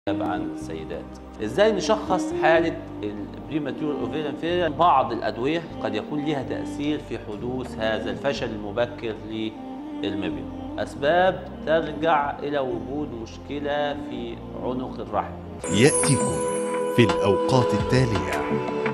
عن السيدات ازاي نشخص حالة البريماتور اوفيريان فيلير بعض الادوية قد يكون لها تأثير في حدوث هذا الفشل المبكر للمبيض اسباب ترجع الى وجود مشكلة في عنق الرحم يأتيكم في الأوقات التالية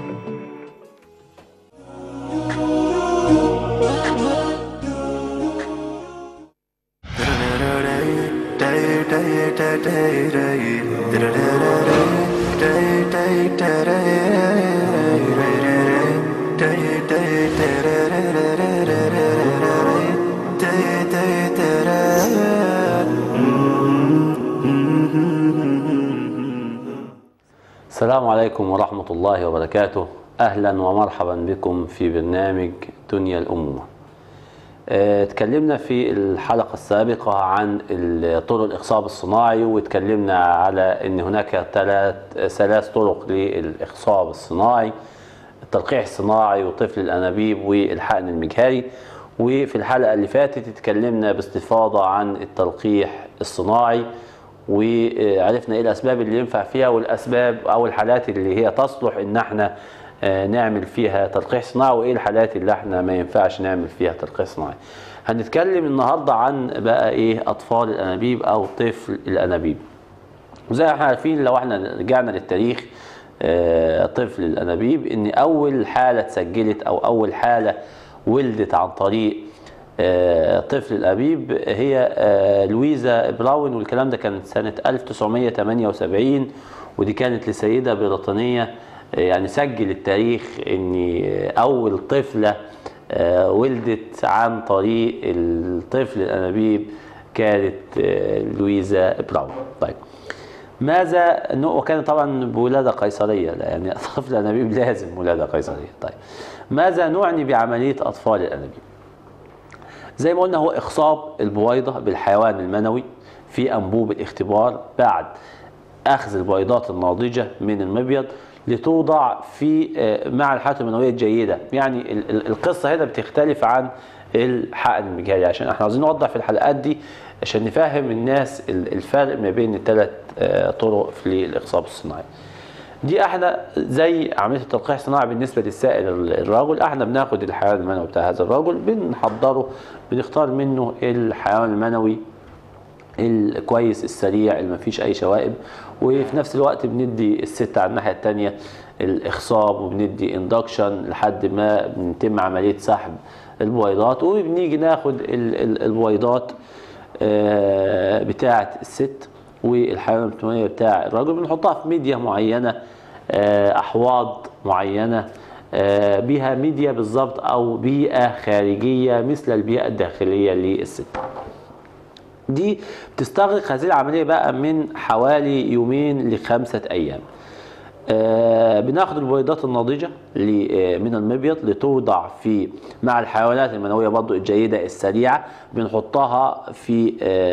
السلام عليكم ورحمة الله وبركاته أهلا ومرحبا بكم في برنامج دنيا الأمومة آه، اتكلمنا في الحلقة السابقة عن ال- طرق الإخصاب الصناعي واتكلمنا على أن هناك ثلاث ثلاث طرق للإخصاب الصناعي التلقيح الصناعي وطفل الأنابيب والحقن المجهري وفي الحلقة اللي فاتت اتكلمنا باستفاضة عن التلقيح الصناعي وعرفنا ايه الاسباب اللي ينفع فيها والاسباب او الحالات اللي هي تصلح ان احنا آه، نعمل فيها تلقيح صناعي وايه الحالات اللي احنا ما ينفعش نعمل فيها تلقيح صناعي هنتكلم النهارده عن بقى ايه اطفال الانابيب او طفل الانابيب وزي ما احنا عارفين لو احنا رجعنا للتاريخ آه، طفل الانابيب ان اول حاله اتسجلت او اول حاله ولدت عن طريق آه، طفل الانابيب هي آه، لويزا براون والكلام ده كان سنه 1978 ودي كانت لسيده بريطانيه آه، يعني سجل التاريخ ان اول طفله آه، ولدت عن طريق الطفل الانابيب كانت آه، لويزا براون طيب ماذا ن- وكان طبعا بولادة قيصرية لا يعني طفل الأنابيب لازم ولادة قيصرية طيب ماذا نعني بعملية أطفال الأنابيب زي ما قلنا هو إخصاب البويضة بالحيوان المنوي في أنبوب الاختبار بعد أخذ البويضات الناضجة من المبيض لتوضع في آه، مع الحالات المنوية الجيدة يعني ال- ال- القصة هنا بتختلف عن الحقن المجهري عشان احنا عايزين نوضح في الحلقات دي عشان نفهم الناس ال- الفرق ما بين الثلاث آه، طرق في الإخصاب الصناعي دي احنا زي عمليه التلقيح الصناعي بالنسبه للسائل الرجل احنا بناخد الحيوان المنوي بتاع هذا الرجل بنحضره بنختار منه الحيوان المنوي الكويس السريع اللي ما فيش اي شوائب وفي نفس الوقت بندي الست على الناحيه الثانيه الاخصاب وبندي اندكشن لحد ما بنتم عمليه سحب البويضات وبنيجي ناخد ال- ال- البويضات آه، بتاعه الست والحيوان المنويه بتاع الرجل بنحطها في ميديا معينه آه، احواض معينه آه، بها ميديا بالظبط او بيئه خارجيه مثل البيئه الداخليه للست دي بتستغرق هذه العملية بقى من حوالي يومين لخمسة أيام آه بناخد البويضات الناضجة ل- آه، من المبيض لتوضع في مع الحيوانات المنوية برضو الجيدة السريعة بنحطها في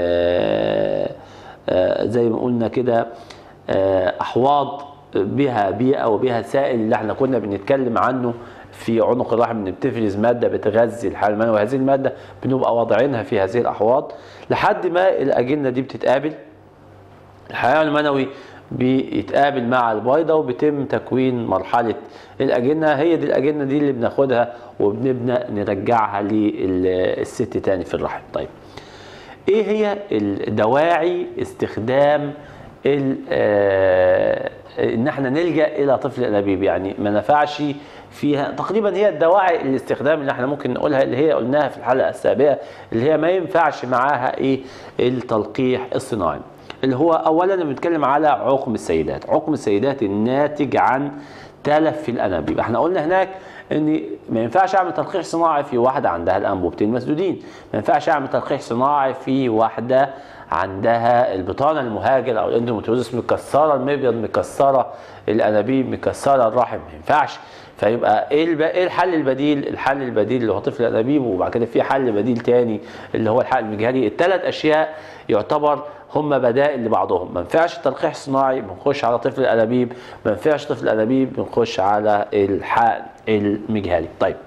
آه آه زي ما قلنا كده آه أحواض بها بيئة وبها سائل اللي احنا كنا بنتكلم عنه في عنق الرحم ان بتفرز ماده بتغذي الحيوان المنوي وهذه الماده بنبقى واضعينها في هذه الاحواض لحد ما الاجنه دي بتتقابل الحيوان المنوي بيتقابل مع البيضة وبيتم تكوين مرحلة الأجنة هي دي الأجنة دي اللي بناخدها وبنبدأ نرجعها للست تاني في الرحم طيب ايه هي الدواعي استخدام ال- آه، ان احنا نلجا الى طفل الانابيب يعني ما نفعش فيها تقريبا هي الدواعي الاستخدام اللي احنا ممكن نقولها اللي هي قلناها في الحلقه السابقه اللي هي ما ينفعش معاها ايه التلقيح الصناعي اللي هو اولا بنتكلم على عقم السيدات عقم السيدات الناتج عن تلف في الانابيب احنا قلنا هناك ان ما ينفعش اعمل تلقيح صناعي في واحده عندها الانبوبتين مسدودين ما ينفعش اعمل تلقيح صناعي في واحده عندها البطانه المهاجره او الاندوميتريوزس مكسره المبيض مكسره الانابيب مكسره الرحم ما ينفعش فيبقى ايه الب- ايه الحل البديل؟ الحل البديل اللي هو طفل الانابيب وبعد كده في حل بديل تاني اللي هو الحقن المجهري، الثلاث اشياء يعتبر هم بدائل لبعضهم، ما ينفعش التلقيح الصناعي بنخش على طفل الانابيب، ما ينفعش طفل الانابيب بنخش على الحقن المجهري. طيب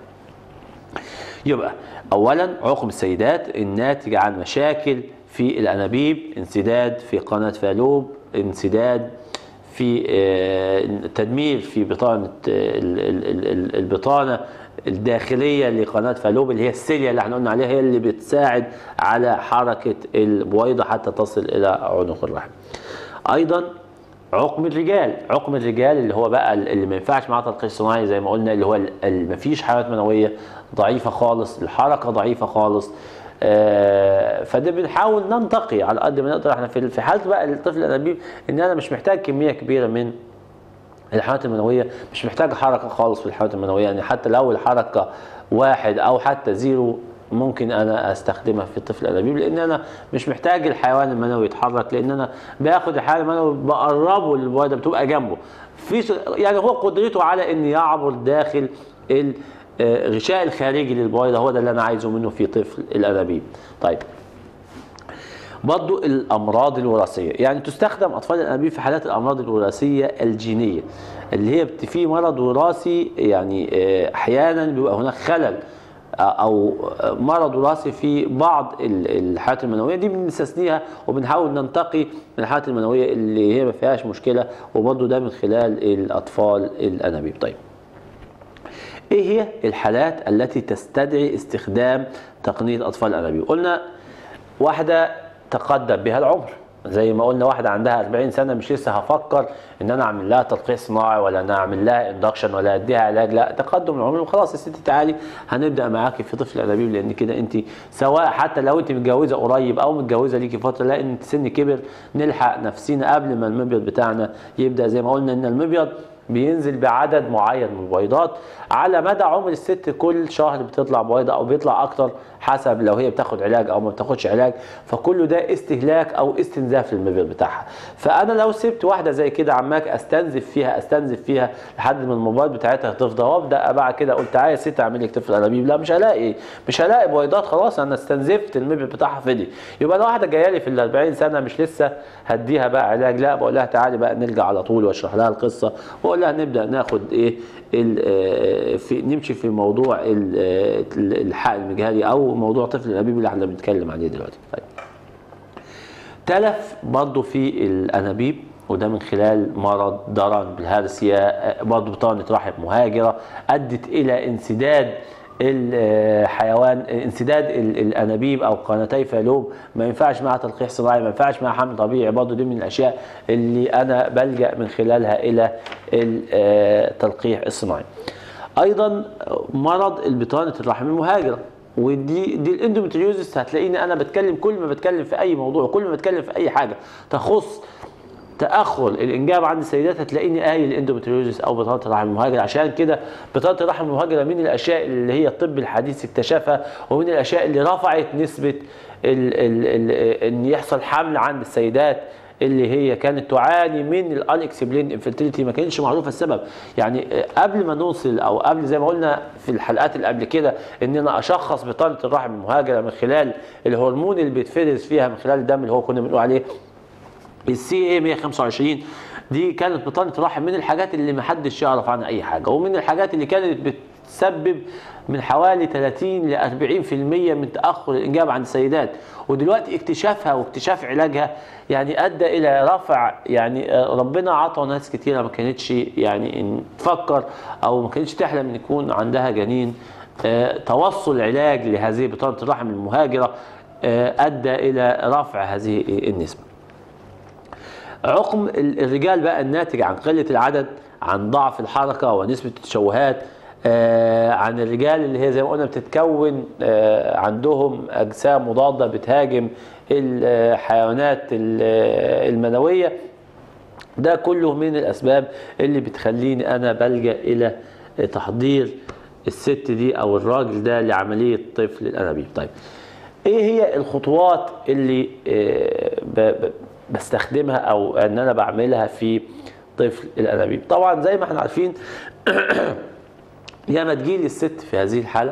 يبقى اولا عقم السيدات الناتج عن مشاكل في الانابيب انسداد في قناه فالوب انسداد في آه، تدمير في بطانه ال- ال- ال- ال- البطانه الداخليه لقناه فالوب اللي هي السيليا اللي احنا قلنا عليها هي اللي بتساعد على حركه البويضه حتى تصل الى عنق الرحم. ايضا عقم الرجال عقم الرجال اللي هو بقى اللي ما ينفعش معاه تلقيح صناعي زي ما قلنا اللي هو اللي ما فيش حيوانات منويه ضعيفه خالص الحركه ضعيفه خالص آه، فده بنحاول ننتقي على قد ما نقدر احنا في في حاله بقى الطفل الانابيب ان انا مش محتاج كميه كبيره من الحيوانات المنويه مش محتاج حركه خالص في الحيوانات المنويه يعني حتى لو الحركه واحد او حتى زيرو ممكن انا استخدمها في الطفل الانابيب لان انا مش محتاج الحيوان المنوي يتحرك لان انا باخد الحيوان المنوي بقربه للبويضه بتبقى جنبه في يعني هو قدرته على ان يعبر داخل ال- آه، الغشاء الخارجي للبويضه هو ده اللي انا عايزه منه في طفل الانابيب طيب برضو الامراض الوراثيه يعني تستخدم اطفال الانابيب في حالات الامراض الوراثيه الجينيه اللي هي بت- في مرض وراثي يعني آه، احيانا بيبقى هناك خلل آه، او آه، مرض وراثي في بعض ال- الحالات المنويه دي بنستثنيها وبنحاول ننتقي من الحالات المنويه اللي هي ما فيهاش مشكله وبرضو ده من خلال الاطفال الانابيب طيب ايه هي الحالات التي تستدعي استخدام تقنيه اطفال الانابيب قلنا واحده تقدم بها العمر زي ما قلنا واحده عندها 40 سنه مش لسه هفكر ان انا اعمل لها تلقيح صناعي ولا انا اعمل لها اندكشن ولا اديها علاج لا تقدم العمر وخلاص يا ستي تعالي هنبدا معاكي في طفل الانابيب لان كده انت سواء حتى لو انت متجوزه قريب او متجوزه ليكي فتره لا انت سن كبر نلحق نفسينا قبل ما المبيض بتاعنا يبدا زي ما قلنا ان المبيض بينزل بعدد معين من البيضات على مدى عمر الست كل شهر بتطلع بيضه او بيطلع اكتر حسب لو هي بتاخد علاج او ما بتاخدش علاج فكله ده استهلاك او استنزاف للمبيض بتاعها فانا لو سبت واحده زي كده عماك استنزف فيها استنزف فيها لحد ما المبيض بتاعتها تفضى وابدا بعد كده قلت تعالى يا ست اعمل لك طفل انابيب لا مش هلاقي مش هلاقي بيضات خلاص انا استنزفت المبيض بتاعها فضي يبقى انا واحده جايه لي في ال 40 سنه مش لسه هديها بقى علاج لا بقول لها تعالي بقى نرجع على طول واشرح لها القصه واقول لها نبدا ناخد ايه ال- آه، في نمشي في موضوع ال- آه، الحق المجهري او موضوع طفل الانابيب اللي احنا بنتكلم عليه دلوقتي طيب تلف برضه في الانابيب وده من خلال مرض درن بالهارسيا برضه بطانه رحم مهاجره ادت الى انسداد الحيوان انسداد ال- الانابيب او قناتي فالوب ما ينفعش معها تلقيح صناعي ما ينفعش معها حمل طبيعي برضه دي من الاشياء اللي انا بلجا من خلالها الى التلقيح الصناعي. ايضا مرض البطانه الرحم المهاجره ودي دي الاندومتريوزس هتلاقيني انا بتكلم كل ما بتكلم في اي موضوع كل ما بتكلم في اي حاجه تخص تاخر الانجاب عند السيدات هتلاقيني قايل اندومتريوزس او بطانه الرحم المهاجره عشان كده بطانه الرحم المهاجره من الاشياء اللي هي الطب الحديث اكتشفها ومن الاشياء اللي رفعت نسبه ال ال ال ان يحصل حمل عند السيدات اللي هي كانت تعاني من الانكسبلين انفيرتيليتي ما كانش معروفه السبب يعني قبل ما نوصل او قبل زي ما قلنا في الحلقات اللي قبل كده ان انا اشخص بطانه الرحم المهاجره من خلال الهرمون اللي بيتفرز فيها من خلال الدم اللي هو كنا بنقول عليه السي اي 125 دي كانت بطانه الرحم من الحاجات اللي ما حدش يعرف عنها اي حاجه ومن الحاجات اللي كانت بتسبب من حوالي 30 ل 40% من تاخر الانجاب عند السيدات ودلوقتي اكتشافها واكتشاف علاجها يعني ادى الى رفع يعني آه، ربنا عطى ناس كتيره ما كانتش يعني إن تفكر او ما كانتش تحلم ان يكون عندها جنين آه، توصل علاج لهذه بطانه الرحم المهاجره آه، ادى الى رفع هذه النسبه عقم ال- الرجال بقى الناتج عن قلة العدد عن ضعف الحركة ونسبة التشوهات آه، عن الرجال اللي هي زي ما قلنا بتتكون آه، عندهم أجسام مضادة بتهاجم الحيوانات ال- المنوية ده كله من الأسباب اللي بتخليني أنا بلجأ إلى تحضير الست دي أو الراجل ده لعملية طفل الأنابيب طيب ايه هي الخطوات اللي آه، ب- ب- بستخدمها او ان انا بعملها في طفل الانابيب طبعا زي ما احنا عارفين ياما تجيلي الست في هذه الحاله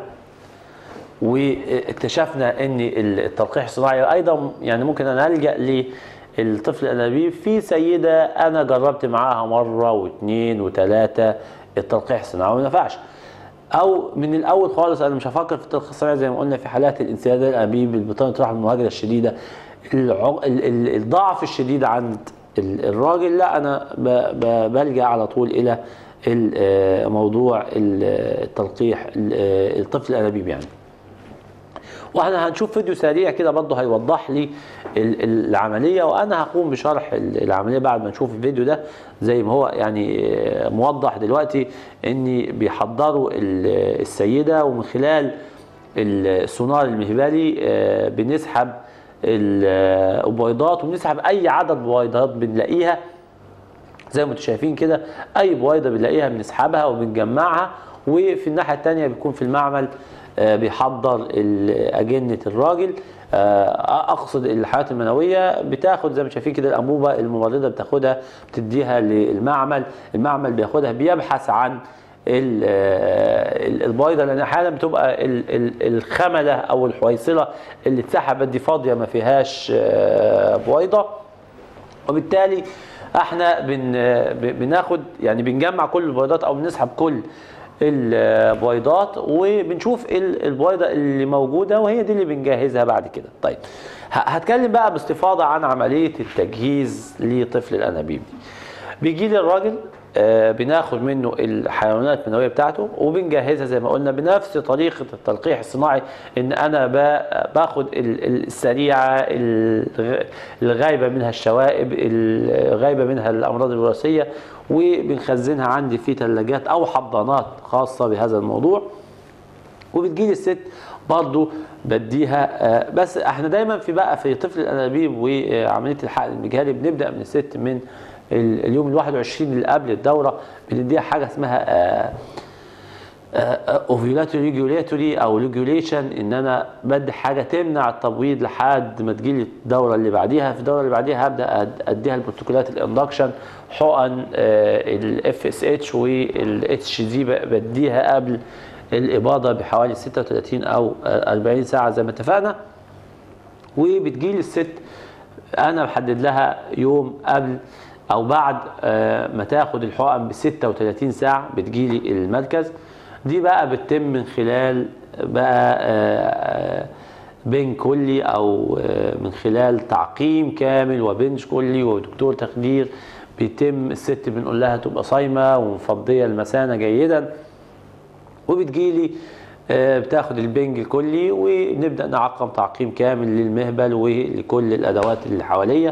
واكتشفنا ان التلقيح الصناعي ايضا يعني ممكن انا الجا للطفل الانابيب في سيده انا جربت معاها مره واثنين وثلاثه التلقيح الصناعي وما نفعش او من الاول خالص انا مش هفكر في التلقيح الصناعي زي ما قلنا في حالات الانسداد الانابيب البطانه الرحم المهاجره الشديده الع- ال- ال- الضعف الشديد عند ال- الراجل لا انا ب- ب- بلجا على طول الى ال- آه، موضوع ال- التلقيح ال- آه، الطفل الانابيب يعني واحنا هنشوف فيديو سريع كده برضه هيوضح لي ال- ال- العمليه وانا هقوم بشرح ال- العمليه بعد ما نشوف الفيديو ده زي ما هو يعني آه، موضح دلوقتي ان بيحضروا ال- السيده ومن خلال السونار المهبلي آه، بنسحب البويضات وبنسحب اي عدد بويضات بنلاقيها زي ما انتم شايفين كده اي بويضه بنلاقيها بنسحبها وبنجمعها وفي الناحيه الثانيه بيكون في المعمل آه، بيحضر ال- اجنه الراجل آه، اقصد الحيوانات المنويه بتاخد زي ما شايفين كده الانبوبه الممرضه بتاخدها بتديها للمعمل المعمل بياخدها بيبحث عن ال- آه، ال- البيضه لان احيانا بتبقى ال- ال- الخمله او الحويصله اللي اتسحبت دي فاضيه ما فيهاش آه، بويضه وبالتالي احنا بن ب- بناخد يعني بنجمع كل البيضات او بنسحب كل البيضات وبنشوف ال- البيضه اللي موجوده وهي دي اللي بنجهزها بعد كده طيب ه- هتكلم بقى باستفاضه عن عمليه التجهيز لطفل الانابيب دي بيجي لي الراجل آه، بناخد منه الحيوانات المنويه بتاعته وبنجهزها زي ما قلنا بنفس طريقه التلقيح الصناعي ان انا با- باخد ال- ال- السريعه الغ- الغايبه منها الشوائب الغايبه منها الامراض الوراثيه وبنخزنها عندي في ثلاجات او حضانات خاصه بهذا الموضوع وبتجيلي الست برضو بديها آه، بس احنا دايما في بقى في طفل الانابيب وعمليه الحقن المجهري بنبدا من الست من ال- اليوم ال 21 اللي قبل الدوره بنديها حاجه اسمها اوفيولاتوري ريجوليتوري او ريجوليشن ان انا بدي حاجه تمنع التبويض لحد ما تجيلي الدوره اللي بعديها في الدوره اللي بعديها هبدا أد- اديها البروتوكولات الاندكشن حقن الاف اس اتش والاتش دي بديها قبل الاباضه بحوالي 36 او آه، 40 ساعه زي ما اتفقنا وبتجيلي الست انا بحدد لها يوم قبل او بعد آه، ما تاخد الحقن ب 36 ساعه بتجيلي المركز دي بقى بتتم من خلال بقى آه، آه، بين كلي او آه، من خلال تعقيم كامل وبنج كلي ودكتور تخدير بيتم الست بنقول لها تبقى صايمه ومفضيه المثانه جيدا وبتجيلي آه، بتاخد البنج الكلي ونبدا نعقم تعقيم كامل للمهبل ولكل الادوات اللي حواليا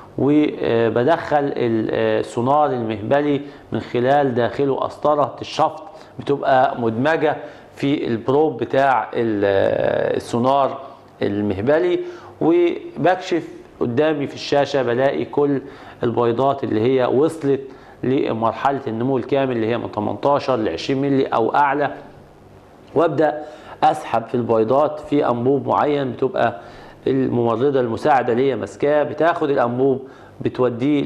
وبدخل السونار المهبلي من خلال داخله قسطره الشفط بتبقى مدمجه في البروب بتاع ال- السونار المهبلي وبكشف قدامي في الشاشه بلاقي كل البيضات اللي هي وصلت لمرحله النمو الكامل اللي هي من 18 ل 20 مللي او اعلى وابدا اسحب في البيضات في انبوب معين بتبقى الممرضه المساعده ليا ماسكاه بتاخد الانبوب بتوديه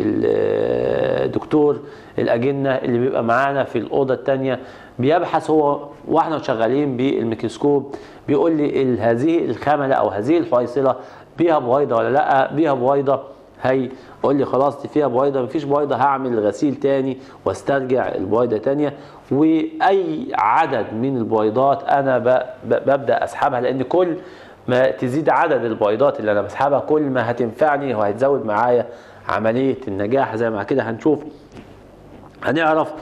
للدكتور الاجنه اللي بيبقى معانا في الاوضه الثانيه بيبحث هو واحنا شغالين بالميكروسكوب بيقول لي ال- هذه الخمله او هذه الحويصله بيها بويضه ولا لا بيها بويضه هي قول لي خلاص دي فيها بويضه مفيش بويضه هعمل غسيل تاني واسترجع البويضه تانيه واي عدد من البويضات انا ب- ب- ببدا اسحبها لان كل ما تزيد عدد البويضات اللي انا بسحبها كل ما هتنفعني وهتزود معايا عمليه النجاح زي ما كده هنشوف هنعرف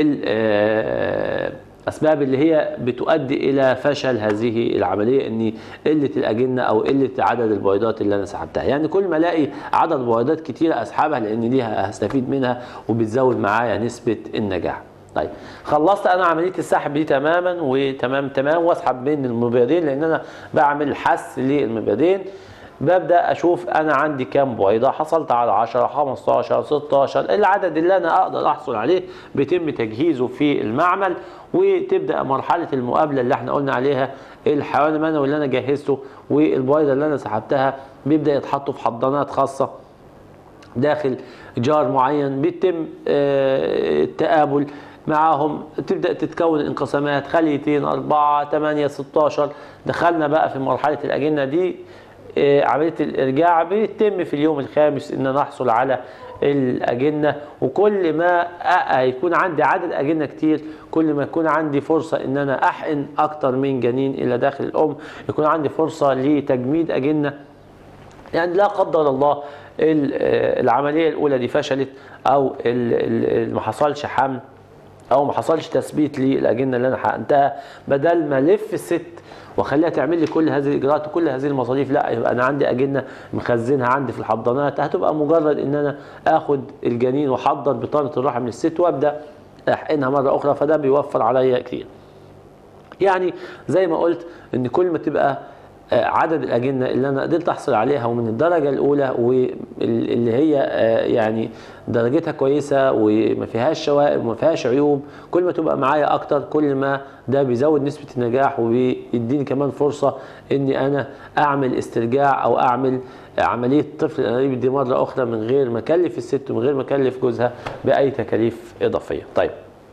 الاسباب اللي هي بتؤدي الى فشل هذه العمليه ان قله الاجنه او قله عدد البويضات اللي انا سحبتها يعني كل ما الاقي عدد بويضات كتيره اسحبها لان دي هستفيد منها وبتزود معايا نسبه النجاح طيب خلصت انا عمليه السحب دي تماما وتمام تمام واسحب بين المبيضين لان انا بعمل حس للمبيضين ببدا اشوف انا عندي كام بويضه حصلت على 10 15 16 العدد اللي انا اقدر احصل عليه بيتم تجهيزه في المعمل وتبدا مرحله المقابله اللي احنا قلنا عليها الحيوان المنوي اللي انا جهزته والبويضه اللي انا سحبتها بيبدا يتحطوا في حضانات خاصه داخل جار معين بيتم آه، التقابل معاهم تبدا تتكون انقسامات خليتين أربعة ثمانية 16 دخلنا بقى في مرحله الاجنه دي آه، عمليه الارجاع بيتم في اليوم الخامس ان نحصل على الاجنه وكل ما أ- يكون عندي عدد اجنه كتير كل ما يكون عندي فرصه ان انا احقن اكتر من جنين الى داخل الام يكون عندي فرصه لتجميد اجنه يعني لا قدر الله ال- آه، العمليه الاولى دي فشلت او ال- ال- ما حصلش حمل او ما حصلش تثبيت للاجنه اللي انا حقنتها بدل ما الف الست واخليها تعمل لي كل هذه الاجراءات وكل هذه المصاريف لا يبقى انا عندي اجنه مخزنها عندي في الحضانات هتبقى مجرد ان انا اخد الجنين واحضر بطانه الرحم للست وابدا احقنها مره اخرى فده بيوفر عليا كتير يعني زي ما قلت ان كل ما تبقى آه، عدد الاجنه اللي انا قدرت احصل عليها ومن الدرجه الاولى واللي هي آه، يعني درجتها كويسه وما فيهاش شوائب وما فيهاش عيوب كل ما تبقى معايا اكتر كل ما ده بيزود نسبه النجاح وبيديني كمان فرصه اني انا اعمل استرجاع او اعمل عمليه طفل الانابيب دي مره اخرى من غير ما اكلف الست ومن غير ما اكلف جوزها باي تكاليف اضافيه طيب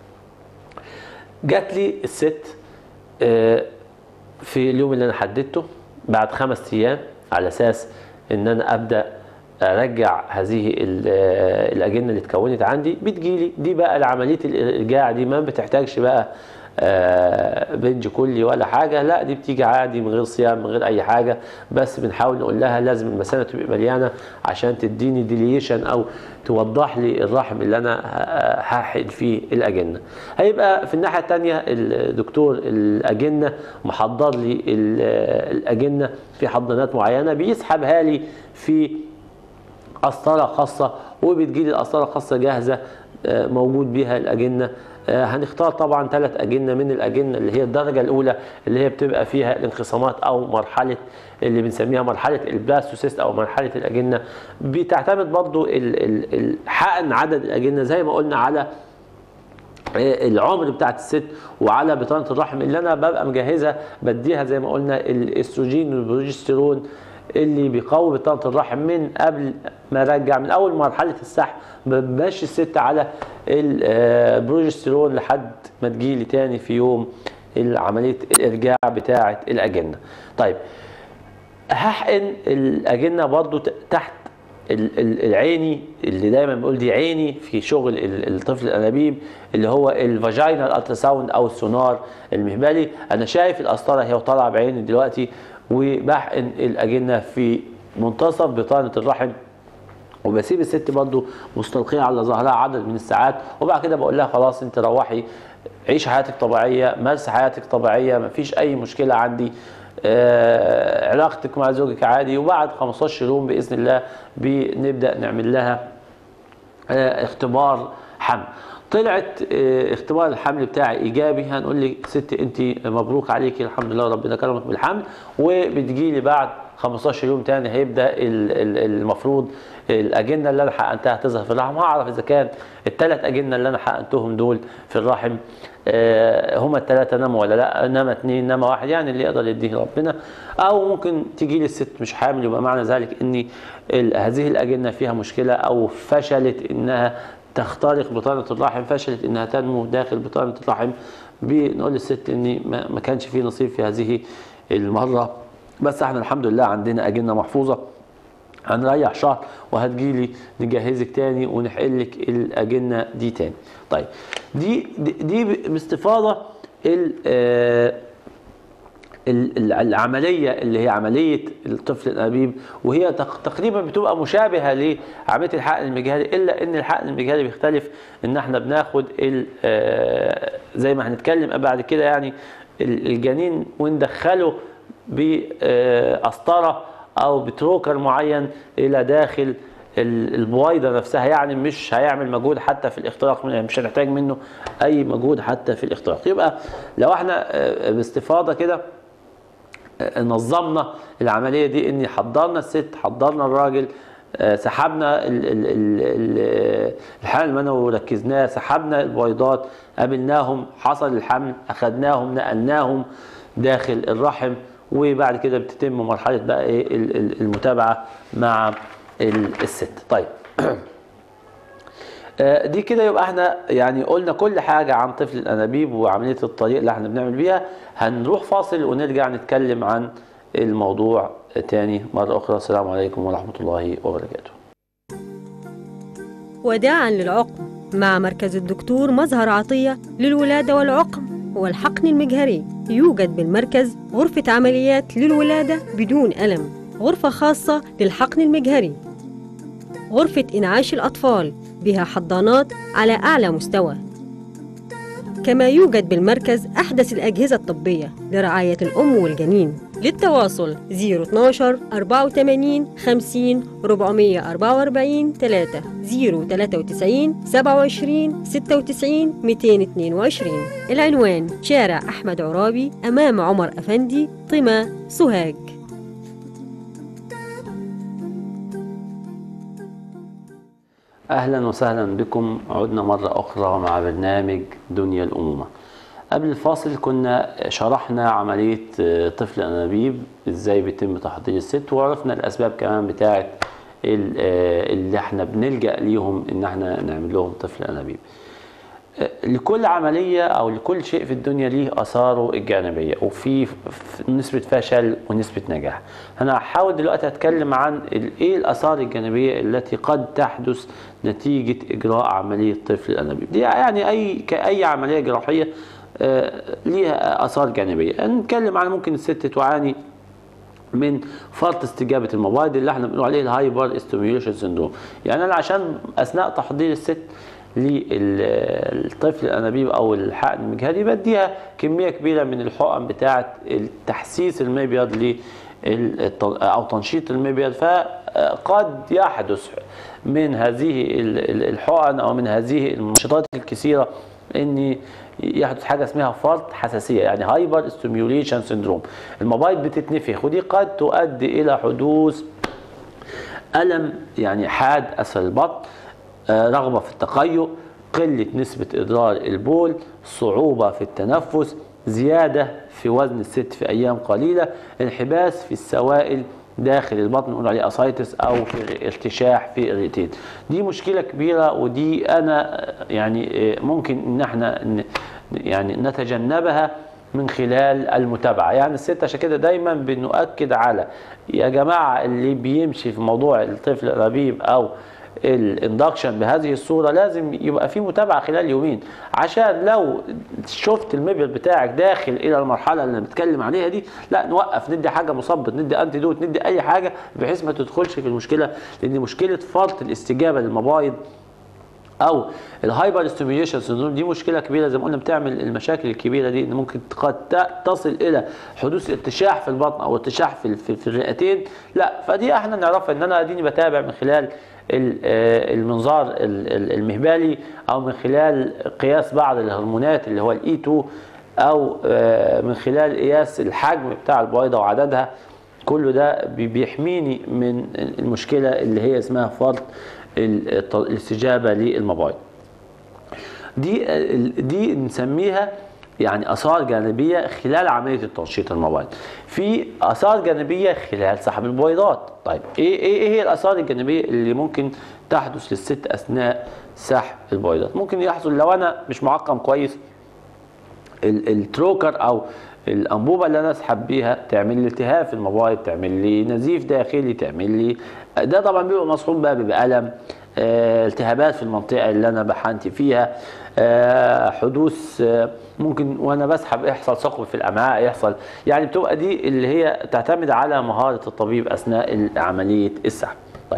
جات لي الست آه، في اليوم اللي انا حددته بعد خمس ايام على اساس ان انا ابدا ارجع هذه ال- آه، الاجنه اللي اتكونت عندي بتجيلي دي بقى عمليه الارجاع دي ما بتحتاجش بقى آه، بنج كلي ولا حاجه لا دي بتيجي عادي من غير صيام من غير اي حاجه بس بنحاول نقول لها لازم المثانه تبقى مليانه عشان تديني ديليشن او توضح لي الرحم اللي انا ه- هحقن فيه الاجنه هيبقى في الناحيه الثانيه الدكتور الاجنه محضر لي ال- الاجنه في حضانات معينه بيسحبها لي في قسطره خاصه وبتجيلي القسطره الخاصه جاهزه آه، موجود بيها الاجنه آه، هنختار طبعا ثلاث اجنه من الاجنه اللي هي الدرجه الاولى اللي هي بتبقى فيها الانقسامات او مرحله اللي بنسميها مرحله البلاستوسيست او مرحله الاجنه بتعتمد برضو ال- ال- ال- حقن عدد الاجنه زي ما قلنا على العمر بتاعت الست وعلى بطانه الرحم اللي انا ببقى مجهزها بديها زي ما قلنا الاستروجين والبروجستيرون اللي بيقوي بطانه الرحم من قبل ما ارجع من اول مرحله السحب بمشي الست على البروجستيرون لحد ما تجيلي تاني في يوم عمليه الارجاع بتاعه الاجنه. طيب هحقن الاجنه برضو ت- تحت ال- ال- العيني اللي دايما بقول دي عيني في شغل ال- الطفل الانابيب اللي هو الفاجينال التراساوند او السونار المهبلي انا شايف القسطره هي طالعه بعيني دلوقتي وبحقن الاجنه في منتصف بطانه الرحم وبسيب الست برضو مستلقيه على ظهرها عدد من الساعات وبعد كده بقول لها خلاص انت روحي عيش حياتك طبيعيه مارس حياتك طبيعيه مفيش اي مشكله عندي آه علاقتك مع زوجك عادي وبعد 15 يوم باذن الله بنبدا نعمل لها آه اختبار حمل طلعت آه، اختبار الحمل بتاعي ايجابي هنقول لي ست انت مبروك عليكي الحمد لله ربنا كرمك بالحمل وبتجي لي بعد 15 يوم تاني هيبدا ال- ال- المفروض الاجنه اللي انا حقنتها تظهر في الرحم هعرف اذا كان الثلاث اجنه اللي انا حقنتهم دول في الرحم آه، هما الثلاثه نما ولا لا نما اثنين نما واحد يعني اللي يقدر يديه ربنا او ممكن تجي لي الست مش حامل يبقى معنى ذلك ان ال- هذه الاجنه فيها مشكله او فشلت انها تخترق بطانه الرحم فشلت انها تنمو داخل بطانه الرحم بنقول للست ان ما ما كانش في نصيب في هذه المره بس احنا الحمد لله عندنا اجنه محفوظه هنريح شهر وهتجيلي نجهزك تاني ونحقلك الاجنه دي تاني طيب دي دي, دي باستفاضه ال آه، ال- ال- العمليه اللي هي عمليه الطفل الانابيب وهي تق- تقريبا بتبقى مشابهه لعمليه الحقن المجهري الا ان الحقن المجهري بيختلف ان احنا بناخد ال- آه، زي ما هنتكلم بعد كده يعني ال- الجنين وندخله بقسطره او بتروكر معين الى داخل ال- البويضه نفسها يعني مش هيعمل مجهود حتى في الاختراق يعني مش هنحتاج منه اي مجهود حتى في الاختراق يبقى لو احنا آه، باستفاضه كده آه، نظمنا العمليه دي ان حضرنا الست حضرنا الراجل آه، سحبنا ال- ال- ال- ال- الحمل المنوي وركزناه سحبنا البويضات قابلناهم حصل الحمل اخذناهم نقلناهم داخل الرحم وبعد كده بتتم مرحله بقى ايه ال- ال- المتابعه مع ال- الست طيب آه، دي كده يبقى احنا يعني قلنا كل حاجة عن طفل الأنابيب وعملية الطريق اللي احنا بنعمل بيها هنروح فاصل ونرجع نتكلم عن الموضوع تاني مرة أخرى السلام عليكم ورحمة الله وبركاته وداعا للعقم مع مركز الدكتور مظهر عطية للولادة والعقم والحقن المجهري يوجد بالمركز غرفة عمليات للولادة بدون ألم غرفة خاصة للحقن المجهري غرفة إنعاش الأطفال بها حضانات على أعلى مستوى كما يوجد بالمركز أحدث الأجهزة الطبية لرعاية الأم والجنين للتواصل 012 84 50 444 3 093 27 96 222 العنوان شارع أحمد عرابي أمام عمر أفندي طمى سوهاج أهلا وسهلا بكم عدنا مرة أخرى مع برنامج دنيا الأمومة قبل الفاصل كنا شرحنا عملية آه، طفل الأنابيب إزاي بيتم تحضير الست وعرفنا الأسباب كمان بتاعة ال- آه، اللي احنا بنلجأ ليهم إن احنا نعمل لهم طفل أنابيب آه، لكل عملية أو لكل شيء في الدنيا ليه آثاره الجانبية وفي ف- نسبة فشل ونسبة نجاح أنا هحاول دلوقتي أتكلم عن ال- إيه الآثار الجانبية التي قد تحدث نتيجة إجراء عملية طفل الأنابيب دي يعني أي كأي عملية جراحية آه، ليها آثار جانبية نتكلم عن ممكن الست تعاني من فرط استجابه المبايض اللي احنا بنقول عليه الهايبر استيميوليشن سندروم يعني انا عشان اثناء تحضير الست للطفل الانابيب او الحقن المجهري بديها كميه كبيره من الحقن بتاعه تحسيس المبيض ل او تنشيط المبيض فقد يحدث من هذه ال- ال- الحقن او من هذه المنشطات الكثيره ان يحدث حاجه اسمها فرط حساسيه يعني هايبر ستيميوليشن سندروم المبايض بتتنفخ ودي قد تؤدي الى حدوث الم يعني حاد اسفل البطن آه، رغبه في التقيؤ قله نسبه ادرار البول صعوبه في التنفس زياده في وزن الست في ايام قليله انحباس في السوائل داخل البطن نقول عليه اسايتس او في ارتشاح في الرئتين دي مشكله كبيره ودي انا آه، يعني آه، ممكن ان احنا ن- يعني نتجنبها من خلال المتابعه يعني الست عشان كده دايما بنؤكد على يا جماعه اللي بيمشي في موضوع الطفل الربيب او الاندكشن بهذه الصوره لازم يبقى في متابعه خلال يومين عشان لو شفت المبيض بتاعك داخل الى المرحله اللي بنتكلم عليها دي لا نوقف ندي حاجه مثبط ندي انتي دوت ندي اي حاجه بحيث ما تدخلش في المشكله لان مشكله فرط الاستجابه للمبايض او الهايبر ستيميوليشن سندروم دي مشكله كبيره زي ما قلنا بتعمل المشاكل الكبيره دي ان ممكن قد ت- تصل الى حدوث ارتشاح في البطن او ارتشاح في في, في الرئتين لا فدي احنا نعرفها ان انا اديني بتابع من خلال ال- آه، المنظار ال- ال- المهبلي او من خلال قياس بعض الهرمونات اللي هو الاي 2 او آه، من خلال قياس الحجم بتاع البويضه وعددها كل ده بي- بيحميني من المشكله اللي هي اسمها فرط ال- الت- الاستجابه للمبايض دي دي نسميها يعني اثار جانبيه خلال عمليه التنشيط المبايض في اثار جانبيه خلال سحب البويضات طيب ايه ايه ايه هي الاثار الجانبيه اللي ممكن تحدث للست اثناء سحب البويضات ممكن يحصل لو انا مش معقم كويس ال- التروكر او الانبوبه اللي انا اسحب بيها تعمل لي التهاب في المبايض تعمل لي نزيف داخلي تعمل لي ده طبعا بيبقى مصحوب بقى بالم آه، التهابات في المنطقه اللي انا بحنتي فيها آه، حدوث آه، ممكن وانا بسحب يحصل ثقب في الامعاء يحصل يعني بتبقى دي اللي هي تعتمد على مهاره الطبيب اثناء عمليه السحب طيب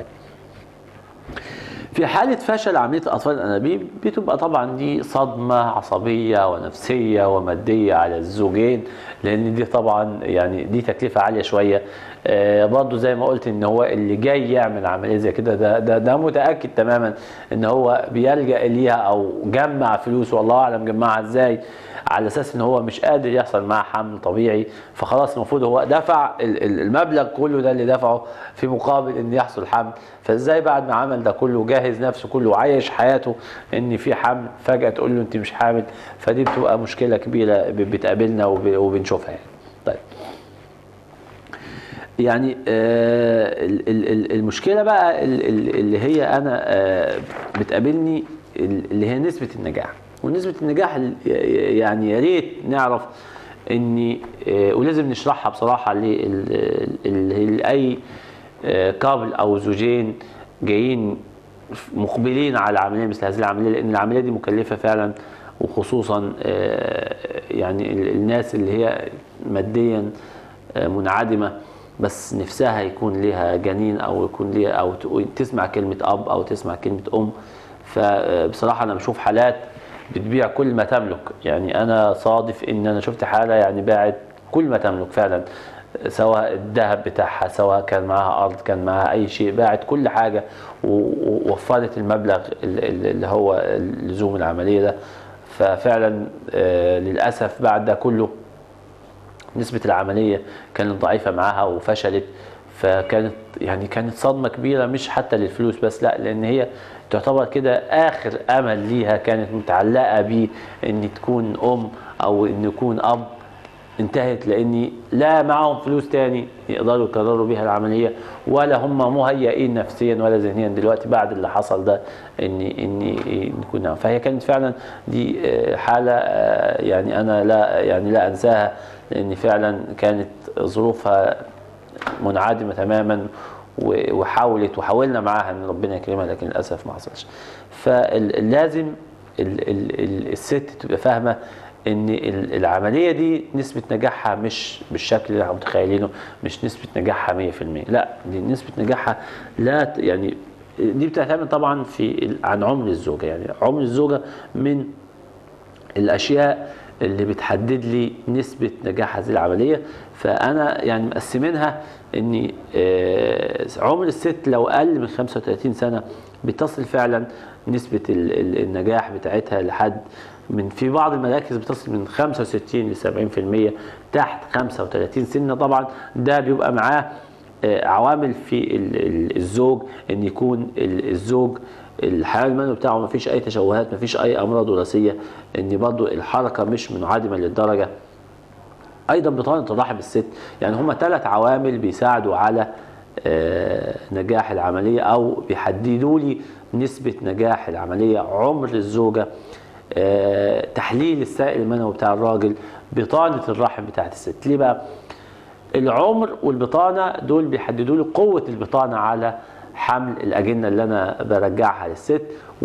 في حالة فشل عملية الأطفال الأنابيب بتبقى طبعا دي صدمة عصبية ونفسية ومادية على الزوجين لأن دي طبعا يعني دي تكلفة عالية شوية آه برضو زي ما قلت إن هو اللي جاي يعمل عملية زي كده ده, ده ده متأكد تماما إن هو بيلجأ ليها أو جمع فلوس والله أعلم جمعها إزاي على اساس ان هو مش قادر يحصل معاه حمل طبيعي فخلاص المفروض هو دفع ال- ال- المبلغ كله ده اللي دفعه في مقابل ان يحصل حمل فازاي بعد ما عمل ده كله جاهز نفسه كله وعايش حياته ان في حمل فجاه تقول له انت مش حامل فدي بتبقى مشكله كبيره ب- بتقابلنا وب- وبنشوفها يعني طيب يعني آه ال- ال- ال- المشكله بقى ال- ال- اللي هي انا آه بتقابلني ال- اللي هي نسبه النجاح ونسبه النجاح ال- يعني يا ريت نعرف ان آه ولازم نشرحها بصراحه لاي كابل او زوجين جايين مقبلين على عمليه مثل هذه العمليه لان العمليه دي مكلفه فعلا وخصوصا آه، يعني ال- الناس اللي هي ماديا آه، منعدمه بس نفسها يكون ليها جنين او يكون ليها او ت- تسمع كلمه اب او تسمع كلمه ام فبصراحه انا بشوف حالات بتبيع كل ما تملك يعني انا صادف ان انا شفت حاله يعني باعت كل ما تملك فعلا سواء الذهب بتاعها سواء كان معاها ارض كان معاها اي شيء باعت كل حاجه و- ووفرت المبلغ ال- ال- اللي هو لزوم العمليه ده ففعلا آه، للاسف بعد ده كله نسبة العملية كانت ضعيفة معاها وفشلت فكانت يعني كانت صدمة كبيرة مش حتى للفلوس بس لا لأن هي تعتبر كده آخر أمل ليها كانت متعلقة بيه إن تكون أم أو إن يكون أب انتهت لأن لا معهم فلوس تاني يقدروا يكرروا بيها العملية ولا هم مهيئين نفسيا ولا ذهنيا دلوقتي بعد اللي حصل ده إن إن نكون فهي كانت فعلا دي آه، حالة آه، يعني أنا لا يعني لا أنساها لأن فعلا كانت ظروفها منعدمة تماما و- وحاولت وحاولنا معاها ان ربنا يكرمها لكن للاسف ما حصلش فلازم ال- ال- ال- الست تبقى فاهمه ان ال- العمليه دي نسبه نجاحها مش بالشكل اللي احنا متخيلينه مش نسبه نجاحها 100% لا دي نسبه نجاحها لا ت- يعني دي بتعتمد طبعا في ال- عن عمر الزوجه يعني عمر الزوجه من الاشياء اللي بتحدد لي نسبه نجاح هذه العمليه فانا يعني مقسمينها ان آه، عمر الست لو اقل من 35 سنه بتصل فعلا نسبه ال- ال- النجاح بتاعتها لحد من في بعض المراكز بتصل من 65 ل 70% تحت 35 سنه طبعا ده بيبقى معاه آه، عوامل في ال- ال- الزوج ان يكون ال- الزوج الحيوان المنوي بتاعه ما فيش اي تشوهات ما فيش اي امراض وراثيه ان برضو الحركه مش منعدمه للدرجه ايضا بطانه الرحم الست يعني هما ثلاث عوامل بيساعدوا على آه، نجاح العمليه او بيحددوا لي نسبه نجاح العمليه عمر الزوجه آه، تحليل السائل المنوي بتاع الراجل بطانه الرحم بتاعت الست ليه بقى العمر والبطانه دول بيحددوا لي قوه البطانه على حمل الاجنه اللي انا برجعها للست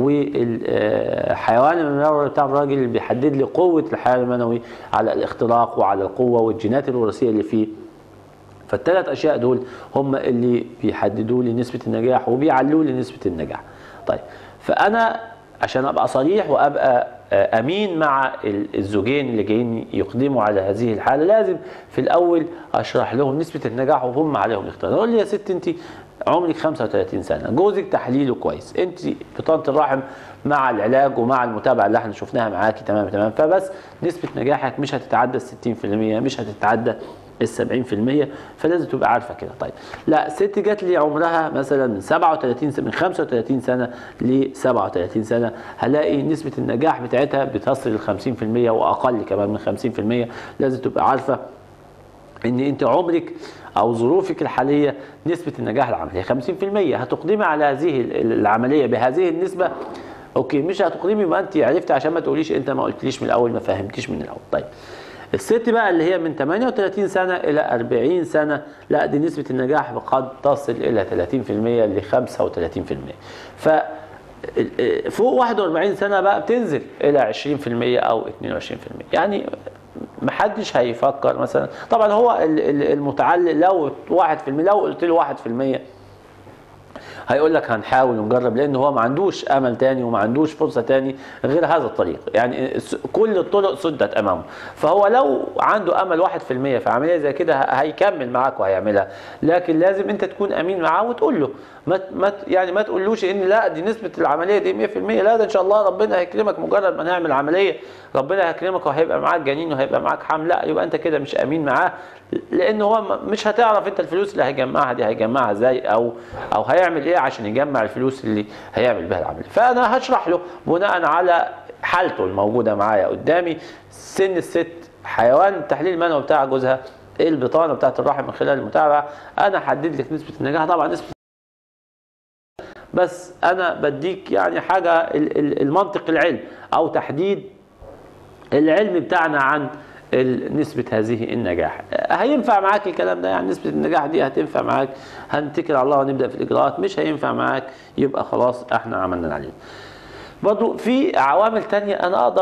والحيوان المنوي بتاع الراجل اللي بيحدد لي قوه الحيوان المنوي على الاختراق وعلى القوه والجينات الوراثيه اللي فيه فالثلاث اشياء دول هم اللي بيحددوا لي نسبه النجاح وبيعلوا لي نسبه النجاح طيب فانا عشان ابقى صريح وابقى آه، امين مع ال- الزوجين اللي جايين يقدموا على هذه الحاله لازم في الاول اشرح لهم نسبه النجاح وهم عليهم الاختيار اقول لي يا ست انت عمرك 35 سنه جوزك تحليله كويس انت بطانه الرحم مع العلاج ومع المتابعه اللي احنا شفناها معاكي تمام تمام فبس نسبه نجاحك مش هتتعدى ال 60% مش هتتعدى ال 70% فلازم تبقى عارفه كده طيب لا ست جات لي عمرها مثلا من 37 سنة من 35 سنه ل 37 سنه هلاقي نسبه النجاح بتاعتها بتصل ل 50% واقل كمان من 50% لازم تبقى عارفه ان انت عمرك او ظروفك الحاليه نسبه النجاح العمليه 50% هتقدمي على هذه العمليه بهذه النسبه اوكي مش هتقدمي ما انت عرفتي عشان ما تقوليش انت ما قلتليش من الاول ما فهمتيش من الاول طيب الست بقى اللي هي من 38 سنه الى 40 سنه لا دي نسبه النجاح قد تصل الى 30% ل 35% ف فوق 41 سنه بقى بتنزل الى 20% او 22% يعني محدش هيفكر مثلا طبعا هو ال- ال- المتعلق لو 1% لو قلت له 1% هيقول لك هنحاول ونجرب لان هو ما عندوش امل تاني وما عندوش فرصه تاني غير هذا الطريق يعني س- كل الطرق سدت امامه فهو لو عنده امل 1% في عمليه زي كده ه- هيكمل معاك وهيعملها لكن لازم انت تكون امين معاه وتقول له ما ت- ما ت- يعني ما تقولوش ان لا دي نسبه العمليه دي 100% لا ده ان شاء الله ربنا هيكرمك مجرد ما نعمل عمليه ربنا هيكرمك وهيبقى معاك جنين وهيبقى معاك حمل لا يبقى انت كده مش امين معاه لان هو م- مش هتعرف انت الفلوس اللي هيجمعها دي هيجمعها ازاي او او هيعمل ايه عشان يجمع الفلوس اللي هيعمل بها العمليه فانا هشرح له بناء على حالته الموجوده معايا قدامي سن الست حيوان التحليل المنوي بتاع جوزها ايه البطانه بتاعت الرحم من خلال المتابعه انا حدد لك نسبه النجاح طبعا نسبه بس انا بديك يعني حاجه ال- ال- المنطق العلم او تحديد العلم بتاعنا عن ال- نسبة هذه النجاح هينفع معاك الكلام ده يعني نسبة النجاح دي هتنفع معاك هنتكل على الله ونبدأ في الإجراءات مش هينفع معاك يبقى خلاص احنا عملنا اللي علينا برضو في عوامل تانية أنا أقدر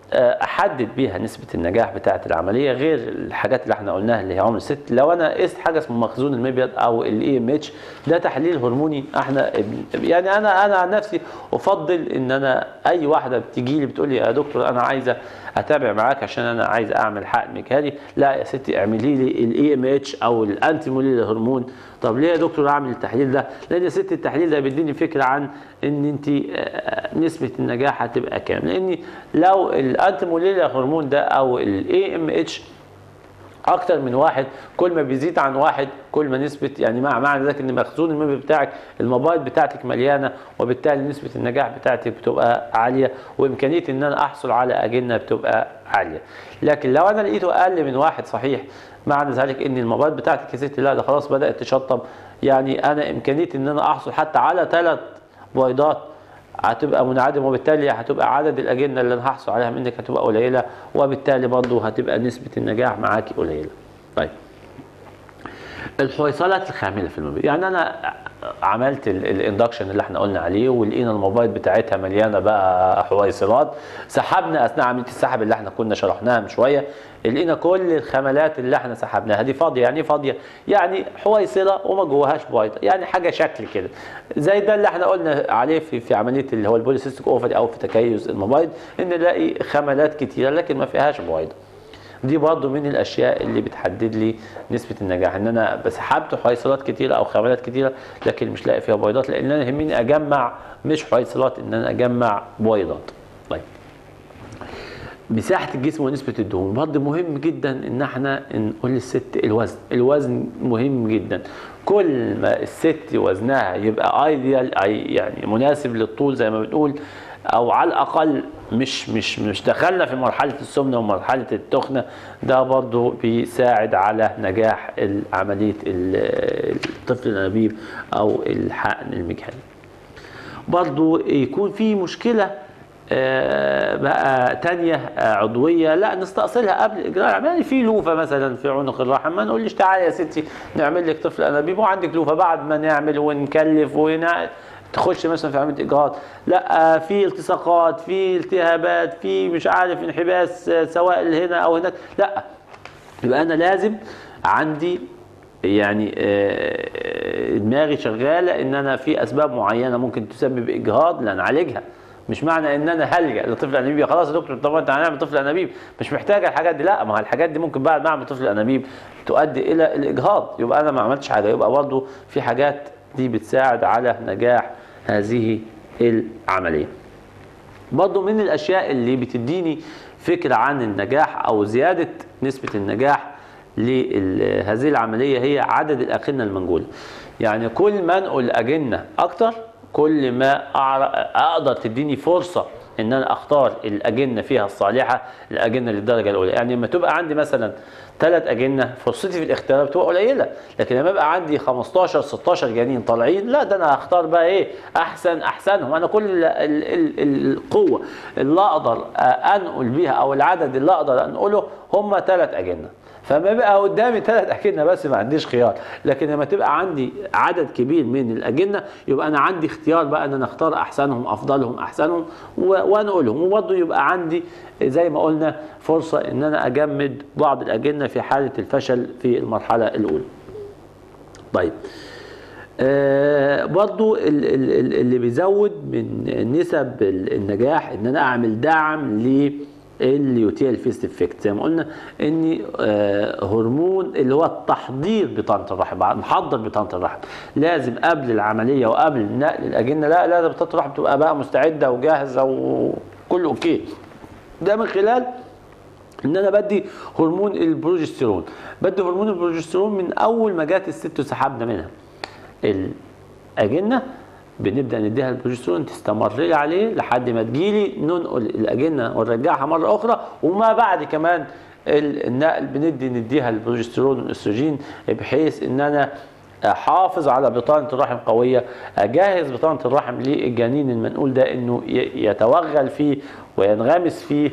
آه، احدد بيها نسبه النجاح بتاعه العمليه غير الحاجات اللي احنا قلناها اللي هي عمر الست لو انا قست حاجه اسمه مخزون المبيض او الاي ام اتش ده تحليل هرموني احنا يعني انا انا عن نفسي افضل ان انا اي واحده بتيجي لي بتقول لي يا دكتور انا عايزه اتابع معاك عشان انا عايز اعمل حقن مجهري لا يا ستي اعملي لي الاي ام اتش او الانتي موليل هرمون طب ليه يا دكتور اعمل التحليل ده لان يا ستي التحليل ده بيديني فكره عن ان انت آه، نسبه النجاح هتبقى كام لان لو الانتي موليل هرمون ده او الاي ام اتش اكتر من واحد كل ما بيزيد عن واحد كل ما نسبه يعني مع معنى ذلك ان مخزون المبيض بتاعك المبايض بتاعتك مليانه وبالتالي نسبه النجاح بتاعتك بتبقى عاليه وامكانيه ان انا احصل على اجنه بتبقى عاليه لكن لو انا لقيته اقل من واحد صحيح معنى ذلك ان المبايض بتاعتك يا ستي لا ده خلاص بدات تشطب يعني انا امكانيه ان انا احصل حتى على ثلاث بيضات هتبقى منعدم وبالتالي هتبقى عدد الاجنه اللي انا هحصل عليها منك هتبقى قليله وبالتالي برضه هتبقى نسبه النجاح معاكي قليله. طيب الحويصلات الخامله في المبيض يعني انا عملت ال- الاندكشن اللي احنا قلنا عليه ولقينا المبايض بتاعتها مليانه بقى حويصلات سحبنا اثناء عمليه السحب اللي احنا كنا شرحناها من شويه لقينا كل الخملات اللي احنا سحبناها دي فاضيه يعني ايه فاضيه يعني حويصله وما جواهاش بيضه يعني حاجه شكل كده زي ده اللي احنا قلنا عليه في في عمليه اللي هو البوليسيستيك اوفري او في تكيس المبايض ان نلاقي خملات كتيره لكن ما فيهاش بيضه دي برضه من الاشياء اللي بتحدد لي نسبه النجاح ان انا بس حبت حويصلات كتيره او خملات كتيره لكن مش لاقي فيها بيضات لان انا يهمني اجمع مش حويصلات ان انا اجمع بيضات طيب مساحه الجسم ونسبه الدهون برضه مهم جدا ان احنا نقول للست الوزن الوزن مهم جدا كل ما الست وزنها يبقى ايديال يعني مناسب للطول زي ما بنقول او على الاقل مش مش مش دخلنا في مرحله السمنه ومرحله التخنه ده برضو بيساعد على نجاح عمليه الطفل الانابيب او الحقن المجهري برضو يكون في مشكله آه، بقى تانية آه، عضوية لا نستأصلها قبل إجراء العملية يعني في لوفة مثلا في عنق الرحم ما نقولش تعالي يا ستي نعمل لك طفل أنابيب وعندك لوفة بعد ما نعمل ونكلف ونع... تخش مثلا في عمليه اجهاض لا في التصاقات في التهابات في مش عارف انحباس سواء هنا او هناك لا يبقى انا لازم عندي يعني آه، دماغي شغاله ان انا في اسباب معينه ممكن تسبب اجهاض لا نعالجها مش معنى ان انا هلجا لطفل انابيب خلاص يا دكتور طب انت هنعمل طفل انابيب مش محتاجه الحاجات دي لا ما الحاجات دي ممكن بعد ما اعمل طفل انابيب تؤدي الى الاجهاض يبقى انا ما عملتش حاجه يبقى برضه في حاجات دي بتساعد على نجاح هذه العملية برضو من الأشياء اللي بتديني فكرة عن النجاح أو زيادة نسبة النجاح لهذه العملية هي عدد الأجنة المنجولة يعني كل ما انقل أجنة أكتر كل ما أقدر تديني فرصة ان انا اختار الاجنه فيها الصالحه الاجنه للدرجه الاولى يعني لما تبقى عندي مثلا ثلاث اجنه فرصتي في الاختيار بتبقى قليله لكن لما يبقى عندي 15 16 جنين طالعين لا ده انا هختار بقى ايه احسن احسنهم انا كل ال ال ال القوه اللي اقدر انقل بيها او العدد اللي اقدر انقله هم ثلاث اجنه فما يبقى قدامي ثلاث اجنه بس ما عنديش خيار لكن لما تبقى عندي عدد كبير من الاجنه يبقى انا عندي اختيار بقى ان انا اختار احسنهم افضلهم احسنهم وانقلهم وبرضه يبقى عندي زي ما قلنا فرصه ان انا اجمد بعض الاجنه في حاله الفشل في المرحله الاولى طيب آه برضو اللي بيزود من نسب النجاح ان انا اعمل دعم ل اليوتيال فيست افكت زي ما قلنا ان آه هرمون اللي هو التحضير بطانه الرحم محضر بطانه الرحم لازم قبل العمليه وقبل نقل الاجنه لا لازم بطانه الرحم تبقى بقى مستعده وجاهزه وكله اوكي ده من خلال ان انا بدي هرمون البروجستيرون بدي هرمون البروجستيرون من اول ما جت الست وسحبنا منها الاجنه بنبدا نديها البروجسترون تستمر لي عليه لحد ما تجيلي ننقل الاجنه ونرجعها مره اخرى وما بعد كمان النقل بندي نديها البروجسترون والاستروجين بحيث ان انا احافظ على بطانه الرحم قويه اجهز بطانه الرحم للجنين المنقول ده انه يتوغل فيه وينغمس فيه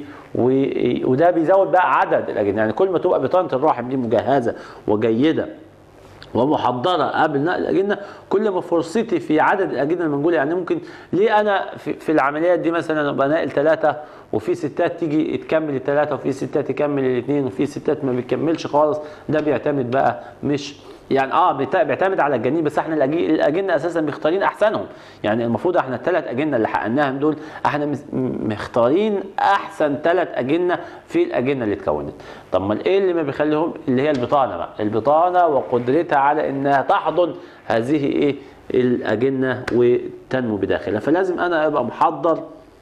وده بيزود بقى عدد الاجنه يعني كل ما تبقى بطانه الرحم دي مجهزه وجيده ومحضره قبل نقل الاجنه كل ما فرصتي في عدد الاجنه المنقوله يعني ممكن ليه انا في, في العمليات دي مثلا ابقى ناقل ثلاثه وفي ستات تيجي تكمل الثلاثه وفي ستات تكمل الاثنين وفي ستات ما بتكملش خالص ده بيعتمد بقى مش يعني اه بيت- بيعتمد على الجنين بس احنا الأجي- الاجنه اساسا مختارين احسنهم يعني المفروض احنا الثلاث اجنه اللي حققناهم دول احنا مس- م- مختارين احسن ثلاث اجنه في الاجنه اللي اتكونت طب ما ايه اللي ما بيخليهم اللي هي البطانه بقى البطانه وقدرتها على انها تحضن هذه ايه الاجنه وتنمو بداخلها فلازم انا ابقى محضر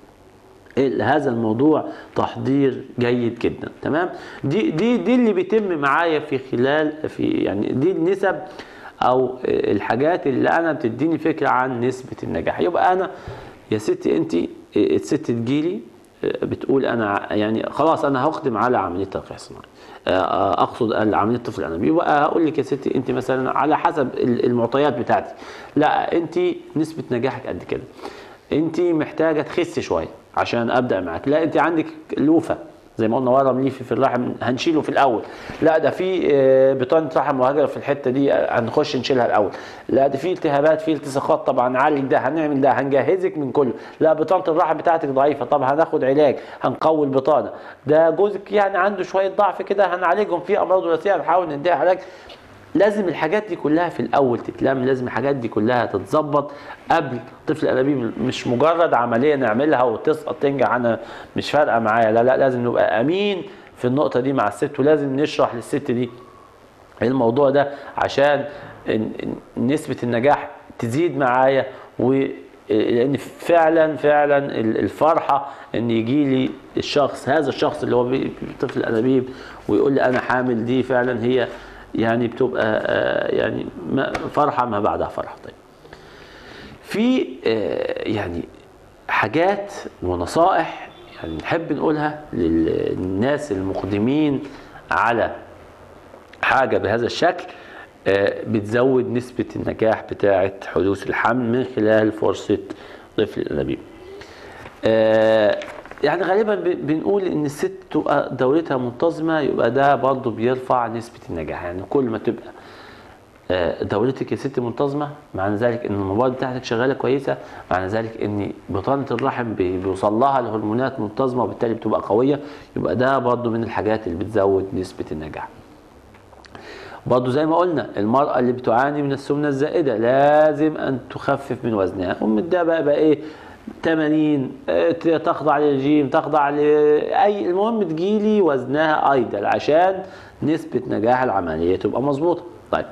ال- هذا الموضوع تحضير جيد جدا تمام دي دي دي اللي بيتم معايا في خلال في يعني دي النسب او الحاجات اللي انا بتديني فكره عن نسبه النجاح يبقى انا يا ستي انت الست تجيلي بتقول انا يعني خلاص انا هخدم على عمليه تلقيح صناعي اقصد عمليه طفل الانابيب يبقى هقول لك يا ستي انت مثلا على حسب المعطيات بتاعتي لا انت نسبه نجاحك قد كده انت محتاجه تخسي شويه عشان ابدا معاك لا انت عندك لوفه زي ما قلنا ورم ليفي في الرحم هنشيله في الاول لا ده في آه، بطانه رحم مهاجره في الحته دي آه، هنخش نشيلها الاول لا ده في التهابات في التصاقات طبعا نعالج ده هنعمل ده هنجهزك من كله لا بطانه الرحم بتاعتك ضعيفه طب هناخد علاج هنقوي البطانه ده جوزك يعني عنده شويه ضعف كده هنعالجهم في امراض وراثيه هنحاول نديها علاج لازم الحاجات دي كلها في الاول تتلم لازم الحاجات دي كلها تتظبط قبل طفل الانابيب مش مجرد عمليه نعملها وتسقط تنجح انا مش فارقه معايا لا لا لازم نبقى امين في النقطه دي مع الست ولازم نشرح للست دي الموضوع ده عشان ن- ن- نسبه النجاح تزيد معايا و لان فعلا فعلا ال- الفرحه ان يجي لي الشخص هذا الشخص اللي هو بي- طفل الانابيب ويقول لي انا حامل دي فعلا هي يعني بتبقى آه، يعني ما- فرحه ما بعدها فرحه طيب في آه، يعني حاجات ونصائح يعني نحب نقولها للناس المقدمين على حاجه بهذا الشكل آه، بتزود نسبه النجاح بتاعه حدوث الحمل من خلال فرصه طفل الانابيب. آه، يعني غالبا ب- بنقول ان الست تبقى دورتها منتظمه يبقى ده برضه بيرفع نسبه النجاح يعني كل ما تبقى آه، دورتك يا ست منتظمه معنى ذلك ان المبيض بتاعتك شغاله كويسه معنى ذلك ان بطانه الرحم بي- بيوصل لها الهرمونات منتظمه وبالتالي بتبقى قويه يبقى ده برضه من الحاجات اللي بتزود نسبه النجاح. برضه زي ما قلنا المرأة اللي بتعاني من السمنة الزائدة لازم أن تخفف من وزنها أم ده بقى, بقى إيه 80 آه، تخضع للجيم تخضع لأي المهم تجيلي وزنها أيدل عشان نسبة نجاح العملية تبقى مظبوطة طيب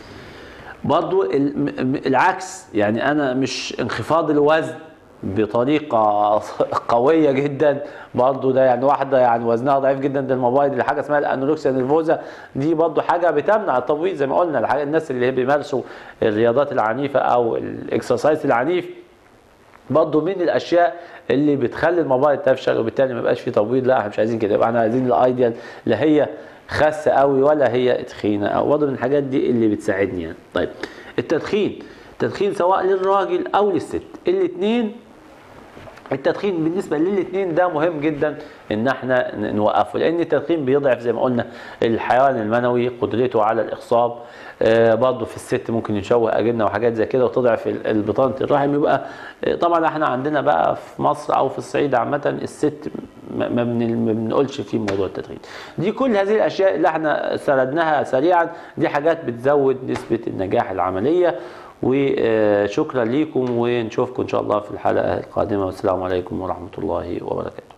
برضو ال- م- م- العكس يعني انا مش انخفاض الوزن بطريقه قويه جدا برضو ده يعني واحده يعني وزنها ضعيف جدا ده المبايض اللي حاجه اسمها الانوركسيا نيرفوزا دي برضو حاجه بتمنع التبويض زي ما قلنا الحاجة الناس اللي بيمارسوا الرياضات العنيفه او الاكسرسايز العنيف برضه من الاشياء اللي بتخلي المبايض تفشل وبالتالي ما يبقاش في تبويض لا احنا مش عايزين كده يبقى احنا عايزين الايديال لا هي خاسه قوي ولا هي تخينه او برضه من الحاجات دي اللي بتساعدني يعني طيب التدخين التدخين سواء للراجل او للست الاثنين التدخين بالنسبه للاثنين ده مهم جدا ان احنا ن- نوقفه لان التدخين بيضعف زي ما قلنا الحيوان المنوي قدرته على الاخصاب آه برضه في الست ممكن يشوه اجنه وحاجات زي كده وتضعف ال- البطانه الرحم يبقى آه طبعا احنا عندنا بقى في مصر او في الصعيد عامه الست ما ما بن- ما بنقولش في موضوع التدخين دي كل هذه الاشياء اللي احنا سردناها سريعا دي حاجات بتزود نسبه النجاح العمليه وشكرا ليكم ونشوفكم ان شاء الله في الحلقه القادمه والسلام عليكم ورحمه الله وبركاته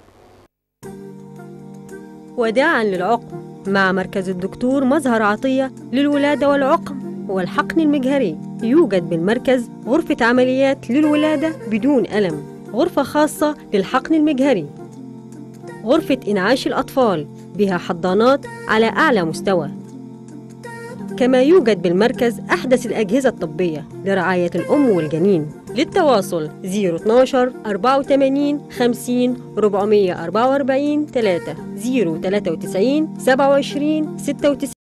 وداعا للعقم مع مركز الدكتور مظهر عطية للولادة والعقم والحقن المجهري يوجد بالمركز غرفة عمليات للولادة بدون ألم غرفة خاصة للحقن المجهري غرفة إنعاش الأطفال بها حضانات على أعلى مستوى كما يوجد بالمركز أحدث الأجهزة الطبية لرعاية الأم والجنين للتواصل 012 84 50 444 3 093 27 96